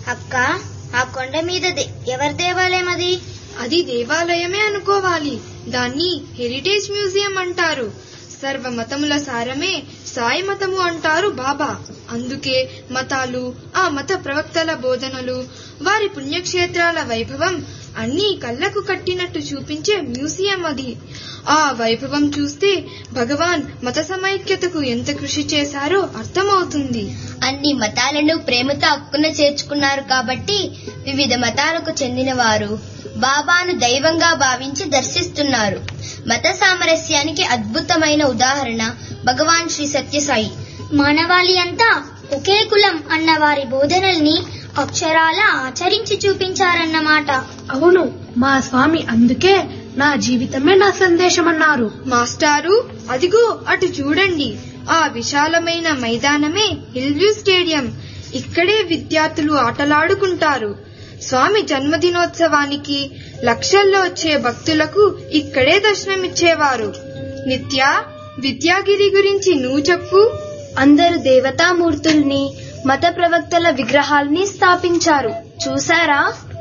అక్క ఆ కొండ మీద దే- ఎవరి దేవాలయం అది అది దేవాలయమే అనుకోవాలి దాన్ని హెరిటేజ్ మ్యూజియం అంటారు సర్వ మతముల సారమే సాయి మతము అంటారు బాబా అందుకే మతాలు ఆ మత ప్రవక్తల బోధనలు వారి పుణ్యక్షేత్రాల వైభవం అన్నీ కళ్ళకు కట్టినట్టు చూపించే మ్యూజియం అది ఆ వైభవం చూస్తే భగవాన్ మత సమైక్యతకు ఎంత కృషి చేశారో అర్థమవుతుంది అన్ని మతాలను ప్రేమతో హక్కున చేర్చుకున్నారు కాబట్టి వివిధ మతాలకు చెందిన వారు బాబాను దైవంగా భావించి దర్శిస్తున్నారు మత సామరస్యానికి అద్భుతమైన ఉదాహరణ భగవాన్ శ్రీ సత్యసాయి మానవాళి అంతా ఒకే కులం అన్న వారి బోధనల్ని అక్షరాల ఆచరించి చూపించారన్నమాట అవును మా స్వామి అందుకే నా జీవితమే నా సందేశం అన్నారు మాస్టారు అదిగో అటు చూడండి ఆ విశాలమైన మైదానమే హిల్వ్యూ స్టేడియం ఇక్కడే విద్యార్థులు ఆటలాడుకుంటారు స్వామి జన్మదినోత్సవానికి లక్షల్లో వచ్చే భక్తులకు ఇక్కడే దర్శనమిచ్చేవారు నిత్య విద్యాగిరి గురించి నువ్వు చెప్పు అందరు దేవతామూర్తుల్ని మత ప్రవక్తల విగ్రహాల్ని స్థాపించారు చూసారా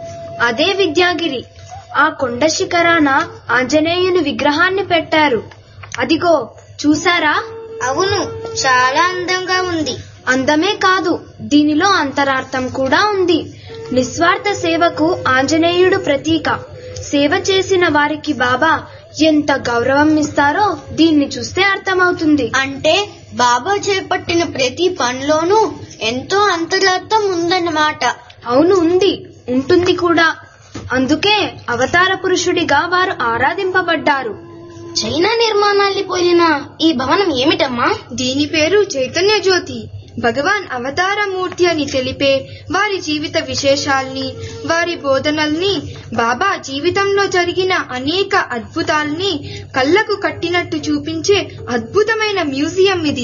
అదే విద్యాగిరి ఆ కొండ శిఖరాన ఆంజనేయుని విగ్రహాన్ని పెట్టారు అదిగో చూసారా అవును చాలా అందంగా ఉంది అందమే కాదు దీనిలో అంతరార్థం కూడా ఉంది నిస్వార్థ సేవకు ఆంజనేయుడు ప్రతీక సేవ చేసిన వారికి బాబా ఎంత గౌరవం ఇస్తారో దీన్ని చూస్తే అర్థమవుతుంది అంటే బాబా చేపట్టిన ప్రతి పనిలోనూ ఎంతో అంతరార్థం ఉందన్నమాట అవును ఉంది ఉంటుంది కూడా అందుకే అవతార పురుషుడిగా వారు ఆరాధింపబడ్డారు చైనా నిర్మాణాల్ని పోలిన ఈ భవనం ఏమిటమ్మా దీని పేరు చైతన్య జ్యోతి భగవాన్ అవతారమూర్తి అని తెలిపే వారి జీవిత విశేషాల్ని వారి బోధనల్ని బాబా జీవితంలో జరిగిన అనేక అద్భుతాల్ని కళ్ళకు కట్టినట్టు చూపించే అద్భుతమైన మ్యూజియం ఇది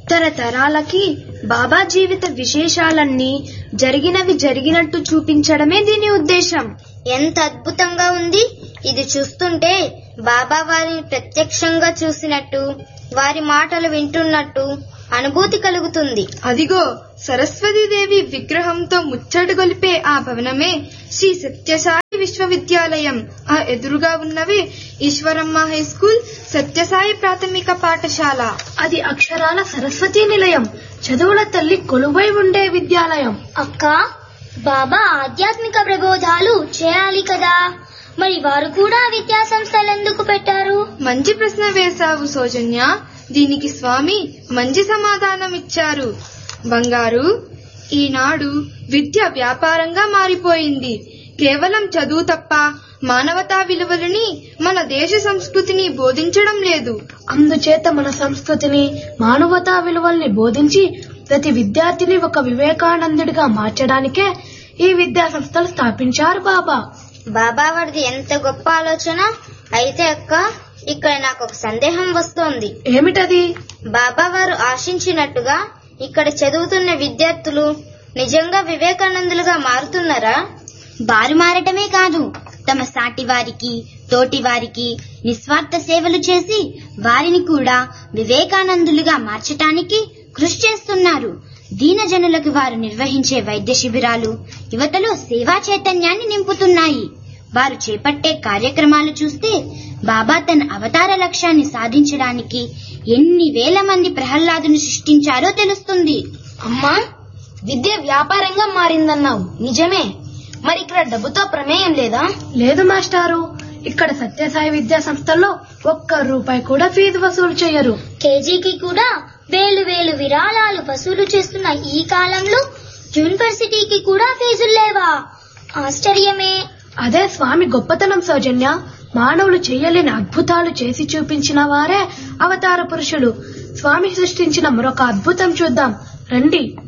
తరతరాలకి బాబా జీవిత విశేషాలన్నీ జరిగినవి జరిగినట్టు చూపించడమే దీని ఉద్దేశం ఎంత అద్భుతంగా ఉంది ఇది చూస్తుంటే బాబా వారిని ప్రత్యక్షంగా చూసినట్టు వారి మాటలు వింటున్నట్టు అనుభూతి కలుగుతుంది అదిగో సరస్వతీదేవి విగ్రహంతో ముచ్చట గొలిపే ఆ భవనమే శ్రీ సత్యసాయి విశ్వవిద్యాలయం ఆ ఎదురుగా ఉన్నవే ఈశ్వరమ్మ హై స్కూల్ సత్యసాయి ప్రాథమిక పాఠశాల అది అక్షరాల సరస్వతీ నిలయం చదువుల తల్లి కొలువై ఉండే విద్యాలయం అక్క బాబా ఆధ్యాత్మిక ప్రబోధాలు చేయాలి కదా మరి వారు కూడా విద్యా సంస్థలు ఎందుకు పెట్టారు మంచి ప్రశ్న వేశావు సౌజన్య దీనికి స్వామి మంచి సమాధానం ఇచ్చారు బంగారు ఈనాడు విద్య వ్యాపారంగా మారిపోయింది కేవలం చదువు తప్ప మానవతా విలువలని మన దేశ సంస్కృతిని బోధించడం లేదు అందుచేత మన సంస్కృతిని మానవతా విలువల్ని బోధించి ప్రతి విద్యార్థిని ఒక వివేకానందుడిగా మార్చడానికే ఈ విద్యా సంస్థలు స్థాపించారు బాబా బాబా వారిది ఎంత గొప్ప ఆలోచన అయితే అక్క ఇక్కడ నాకు ఒక సందేహం వస్తోంది ఏమిటది బాబా వారు ఆశించినట్టుగా ఇక్కడ చదువుతున్న విద్యార్థులు నిజంగా వివేకానందులుగా మారుతున్నారా వారు మారటమే కాదు తమ సాటి వారికి తోటి వారికి నిస్వార్థ సేవలు చేసి వారిని కూడా వివేకానందులుగా మార్చటానికి కృషి చేస్తున్నారు దీనజనులకు వారు నిర్వహించే వైద్య శిబిరాలు యువతలో సేవా చైతన్యాన్ని నింపుతున్నాయి వారు చేపట్టే కార్యక్రమాలు చూస్తే బాబా తన అవతార లక్ష్యాన్ని సాధించడానికి ఎన్ని వేల మంది ప్రహ్లాదును సృష్టించారో తెలుస్తుంది అమ్మా విద్య వ్యాపారంగా మారిందన్నావు నిజమే మరి ఇక్కడ డబ్బుతో ప్రమేయం లేదా లేదు మాస్టారు ఇక్కడ సత్యసాయి విద్యా సంస్థల్లో ఒక్క రూపాయి కూడా ఫీజు వసూలు చేయరు కేజీకి కూడా వేలు వేలు విరాళాలు వసూలు చేస్తున్న ఈ కాలంలో యూనివర్సిటీకి కూడా ఫీజులు లేవా ఆశ్చర్యమే అదే స్వామి గొప్పతనం సౌజన్య మానవులు చేయలేని అద్భుతాలు చేసి చూపించిన వారే అవతార పురుషులు స్వామి సృష్టించిన మరొక అద్భుతం చూద్దాం రండి